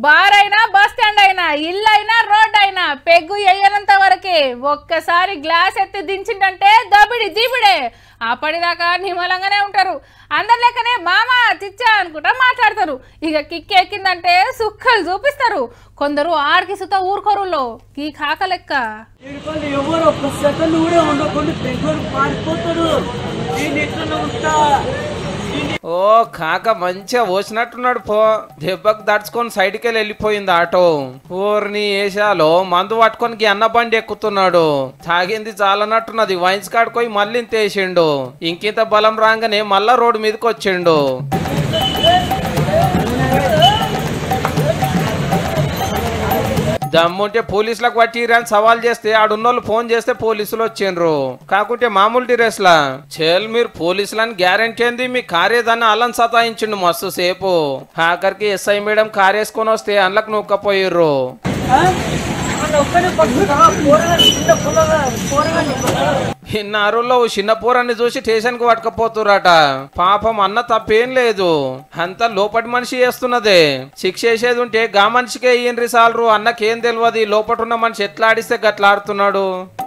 bar అయినా bus stand అయినా ఇల్లు అయినా రోడ్ అయినా పెగ్గు ఎయ్యనంత వరకే ఒక్కసారి గ్లాస్ ఎత్తి దించిందంటే దబిడి దిబిడే అప్పటిదాకా నిమ్మలంగానే ఉంటారు అందరి లెక్కనే మామ చిచ్చా అనుకుంటా మాట్లాడతారు ఇక కిక్ ఎక్కిందంటే సుక్కలు చూపిస్తారు కొందరు ఆడికి సుత ఊరుకోరులో ఈ కాక లెక్క వీడికోళ్ళు ఎవరు ఒక్క సెకండ్ కూడా ఉండకుండా పెంకోడు పారిపోతాడు నేను ఎట్లా ఉంటా ఓ కాక మంచిగా పోసినట్టున్నాడు పో దెబ్బకు దడుచుకొని సైడ్కి వెళ్ళి వెళ్ళిపోయింది ఆటో ఊరిని ఏషాలో మందు పట్టుకొని గీ అన్న బండి ఎక్కుతున్నాడు తాగింది చాలనట్టున్నది వైన్స్ కాడుకోయి మళ్ళీ ఇంత వేసిండు ఇంకింత బలం రాగానే మళ్ళా రోడ్డు మీదకి వచ్చిండు దమ్ముంటే పోలీసులకు పట్టిరా అని సవాల్ చేస్తే ఆడున్నోళ్ళు ఫోన్ చేస్తే పోలీసులు వచ్చిండ్రు కాకుంటే మామూలు డిరెస్లా చేల్ మీరు పోలీసులని గ్యారెంటీ ఏంది మీ కార్ ఏదన్నా అల్లని సతాయించిండు మస్తు సేపు ఆఖరికి ఎస్ఐ మేడం కార్ వేసుకొని వస్తే అందులోకి నూక్కపోయిర్రు ఒక్కడే పట్టుకుంటా పోరగాడు చిన్న పొలగా పోరగాడు ఇన్నారులో ఓ చిన్న పూరాన్ని చూసి స్టేషన్ కు పట్టుకపోతురట పాపం అన్న తప్పేం లేదు అంతా లోపటి మనిషి చేస్తున్నదే శిక్ష వేసేది ఉంటే గా మనిషికే ఇయ్యండ్రి సాలరు అన్నకేం తెలియదు లోపట ఉన్న మనిషి ఎట్లా ఆడిస్తే గట్లా ఆడుతున్నాడు